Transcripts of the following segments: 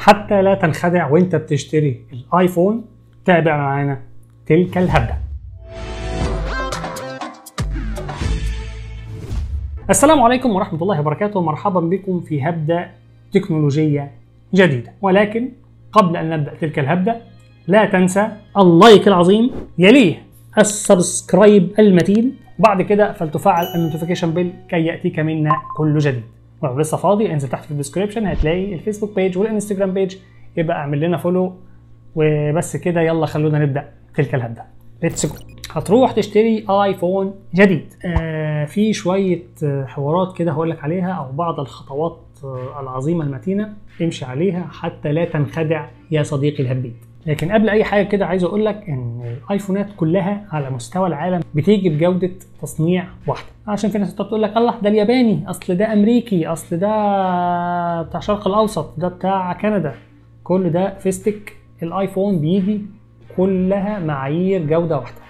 حتى لا تنخدع وانت بتشتري الايفون تابع معانا تلك الهبده السلام عليكم ورحمة الله وبركاته مرحبا بكم في هبدة تكنولوجية جديدة ولكن قبل أن نبدأ تلك الهبدة لا تنسى اللايك العظيم يليه السبسكرايب المتين بعد كده فلتفعل النوتيفيكيشن بيل كي يأتيك منا كل جديد ولو لسه فاضي انزل تحت في الديسكريبشن هتلاقي الفيسبوك بيج والانستجرام بيج يبقى اعمل لنا فولو وبس كده يلا خلونا نبدأ تلك الهبدة ليتس جو هتروح تشتري ايفون جديد آه في شويه آه، حوارات كده هقول لك عليها او بعض الخطوات آه العظيمه المتينه امشي عليها حتى لا تنخدع يا صديقي الهبيد لكن قبل اي حاجه كده عايز اقول لك ان الايفونات كلها على مستوى العالم بتيجي بجوده تصنيع واحده عشان في ناس بتقول لك الله ده الياباني اصل ده امريكي اصل ده بتاع الشرق الاوسط ده بتاع كندا كل ده فيستك الايفون بيجي كلها معايير جوده واحده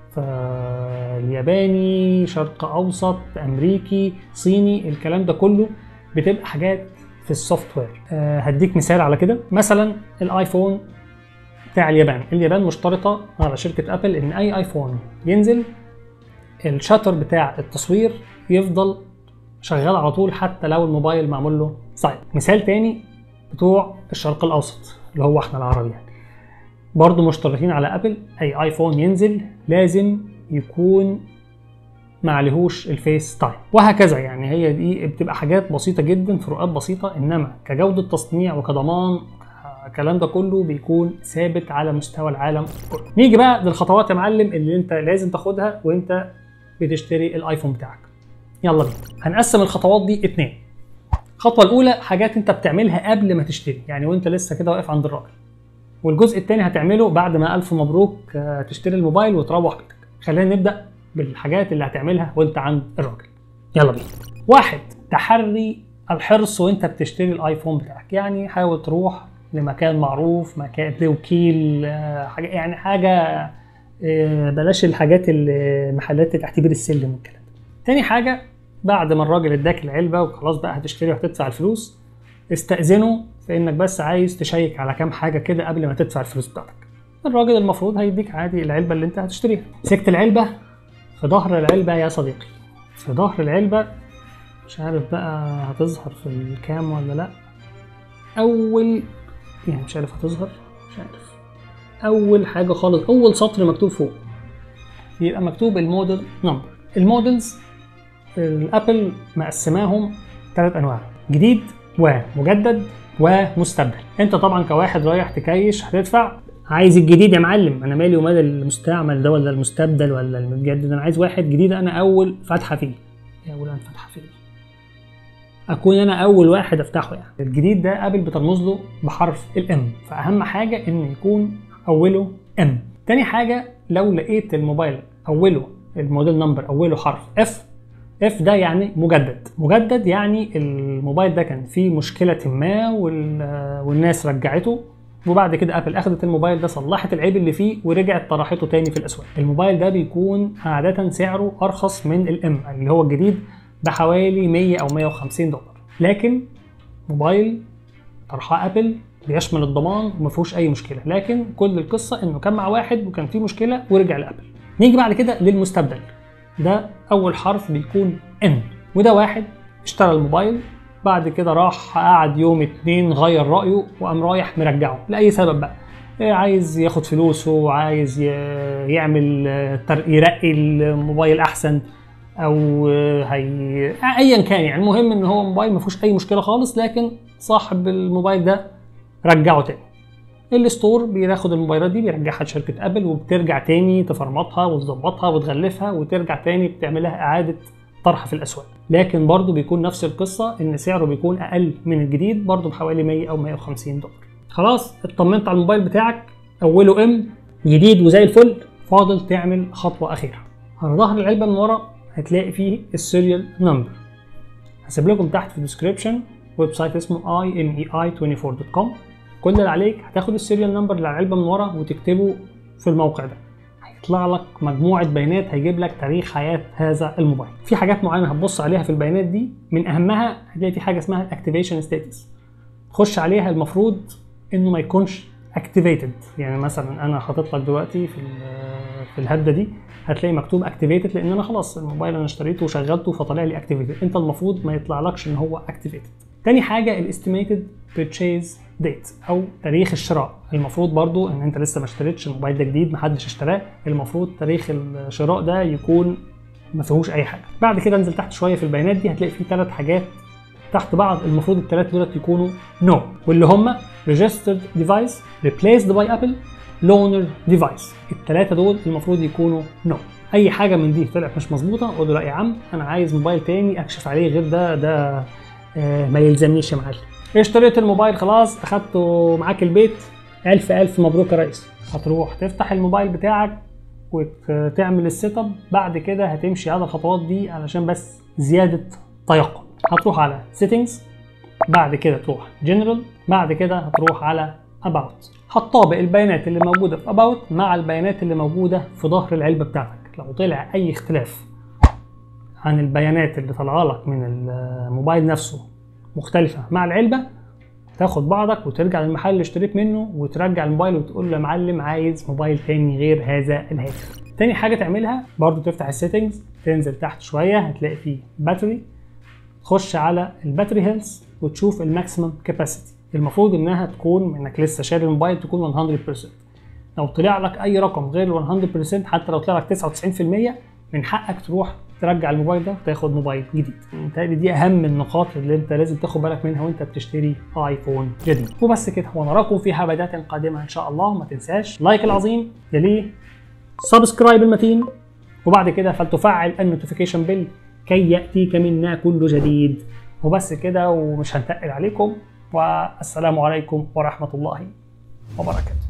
فالياباني شرق اوسط امريكي صيني الكلام ده كله بتبقى حاجات في السوفت وير أه هديك مثال على كده مثلا الايفون بتاع اليابان اليابان مشترطه على شركه ابل ان اي ايفون ينزل الشاتر بتاع التصوير يفضل شغال على طول حتى لو الموبايل معمول له سايد مثال تاني بتوع الشرق الاوسط اللي هو احنا العرب يعني برضه مشترطين على ابل اي ايفون ينزل لازم يكون ما عليهوش الفيس تايم وهكذا يعني هي دي بتبقى حاجات بسيطه جدا فروقات بسيطه انما كجوده تصنيع وكضمان الكلام ده كله بيكون ثابت على مستوى العالم كله نيجي بقى للخطوات يا معلم اللي انت لازم تاخدها وانت بتشتري الايفون بتاعك يلا بينا هنقسم الخطوات دي اتنين الخطوه الاولى حاجات انت بتعملها قبل ما تشتري يعني وانت لسه كده واقف عند الراجل والجزء الثاني هتعمله بعد ما الف مبروك آه، تشتري الموبايل وتروح بيتك خلينا نبدا بالحاجات اللي هتعملها وانت عند الراجل يلا بينا واحد تحري الحرص وانت بتشتري الايفون بتاعك يعني حاول تروح لمكان معروف مكان لوكيل آه، حاجه يعني حاجه آه، بلاش الحاجات المحلات اللي تحت بير السلم والكلام ده تاني حاجه بعد ما الراجل اداك العلبه وخلاص بقى هتشتري وهتدفع الفلوس استأذنه في انك بس عايز تشيك على كام حاجه كده قبل ما تدفع الفلوس بتاعتك الراجل المفروض هيديك عادي العلبه اللي انت هتشتريها مسكت العلبه في ظهر العلبه يا صديقي في ظهر العلبه مش عارف بقى هتظهر في الكام ولا لا اول يعني مش عارف هتظهر مش عارف اول حاجه خالص اول سطر مكتوب فوق يبقى مكتوب الموديل نمبر المودلز الابل مقسماهم ثلاث انواع جديد ومجدد ومستبدل انت طبعا كواحد رايح تكيش هتدفع عايز الجديد يا معلم انا مالي ومال المستعمل ده ولا المستبدل ولا المتجدد انا عايز واحد جديد انا اول فتحه فيه يا اول انا فتحه فيه اكون انا اول واحد افتحه يعني الجديد ده ابل بترمز له بحرف الام فاهم حاجه ان يكون اوله ام تاني حاجه لو لقيت الموبايل اوله الموديل نمبر اوله حرف اف اف ده يعني مجدد مجدد يعني الموبايل ده كان فيه مشكله ما وال- والناس رجعته وبعد كده ابل اخذت الموبايل ده صلحت العيب اللي فيه ورجعت طرحته تاني في الاسواق الموبايل ده بيكون عاده سعره ارخص من الام اللي هو الجديد بحوالي 100 او 150 دولار لكن موبايل طرحه ابل بيشمل الضمان وما فيهوش اي مشكله لكن كل القصه انه كان مع واحد وكان فيه مشكله ورجع لابل نيجي بعد كده للمستبدل ده اول حرف بيكون ان وده واحد اشترى الموبايل بعد كده راح قعد يوم اتنين غير رايه وقام رايح مرجعه لاي سبب بقى إيه عايز ياخد فلوسه عايز ي- يعمل آه، تر- يرقي الموبايل احسن او آه، هي ايا كان يعني المهم ان هو موبايل ما فيهوش اي مشكله خالص لكن صاحب الموبايل ده رجعه تاني الستور بياخد الموبايلات دي بيرجعها لشركه ابل وبترجع تاني تفرمطها وتظبطها وتغلفها وترجع تاني بتعمل لها اعاده طرح في الاسواق لكن برضه بيكون نفس القصه ان سعره بيكون اقل من الجديد برضه بحوالي 100 او 150 دولار خلاص اطمنت على الموبايل بتاعك اوله ام جديد وزي الفل فاضل تعمل خطوه اخيره على ظهر العلبه من ورا هتلاقي فيه السيريال نمبر هسيب لكم تحت في الديسكربشن ويب سايت اسمه imei24.com كل اللي عليك هتاخد السيريال نمبر اللي على العلبه من ورا وتكتبه في الموقع ده هيطلع لك مجموعه بيانات هيجيب لك تاريخ حياه هذا الموبايل في حاجات معينه هتبص عليها في البيانات دي من اهمها هتلاقي في حاجه اسمها الاكتيفيشن ستاتس تخش عليها المفروض انه ما يكونش اكتيفيتد يعني مثلا انا حاطط لك دلوقتي في ال- في الهده دي هتلاقي مكتوب اكتيفيتد لان انا خلاص الموبايل انا اشتريته وشغلته فطلع لي اكتيفيتد انت المفروض ما يطلعلكش ان هو اكتيفيتد تاني حاجه الاستيميتد بيرتشيز ديت او تاريخ الشراء المفروض برضو ان انت لسه ما اشتريتش الموبايل ده جديد محدش اشتراه المفروض تاريخ الشراء ده يكون ما فيهوش اي حاجه بعد كده انزل تحت شويه في البيانات دي هتلاقي فيه ثلاث حاجات تحت بعض المفروض الثلاث دولت يكونوا نو no. واللي هم registered device replaced by apple loaner device الثلاثه دول المفروض يكونوا نو no. اي حاجه من دي طلعت مش مظبوطه قول له لا يا عم انا عايز موبايل تاني اكشف عليه غير ده ده آه ما يلزمنيش يا معلم اشتريت الموبايل خلاص اخدته معاك البيت الف الف مبروك يا ريس هتروح تفتح الموبايل بتاعك وتعمل السيت اب بعد كده هتمشي على الخطوات دي علشان بس زياده تيقن هتروح على settings بعد كده تروح general بعد كده هتروح على about هتطابق البيانات اللي موجوده في about مع البيانات اللي موجوده في ظهر العلبه بتاعتك لو طلع اي اختلاف عن البيانات اللي طالعه لك من الموبايل نفسه مختلفه مع العلبه تاخد بعضك وترجع للمحل اللي اشتريت منه وترجع الموبايل وتقول له يا معلم عايز موبايل تاني غير هذا الهاتف تاني حاجه تعملها برضو تفتح السيتنجز تنزل تحت شويه هتلاقي فيه باتري تخش على الباتري هيلث وتشوف الماكسيمم كاباسيتي المفروض انها تكون انك لسه شاري الموبايل تكون 100% لو طلع لك اي رقم غير 100% حتى لو طلع لك 99% من حقك تروح ترجع الموبايل ده وتاخد موبايل جديد متهيألي دي اهم النقاط اللي انت لازم تاخد بالك منها وانت بتشتري ايفون جديد وبس كده ونراكم في حلقات قادمه ان شاء الله ما تنساش لايك العظيم يليه سبسكرايب المتين وبعد كده فلتفعل النوتيفيكيشن بيل كي ياتيك منا كل جديد وبس كده ومش هنتقل عليكم والسلام عليكم ورحمه الله وبركاته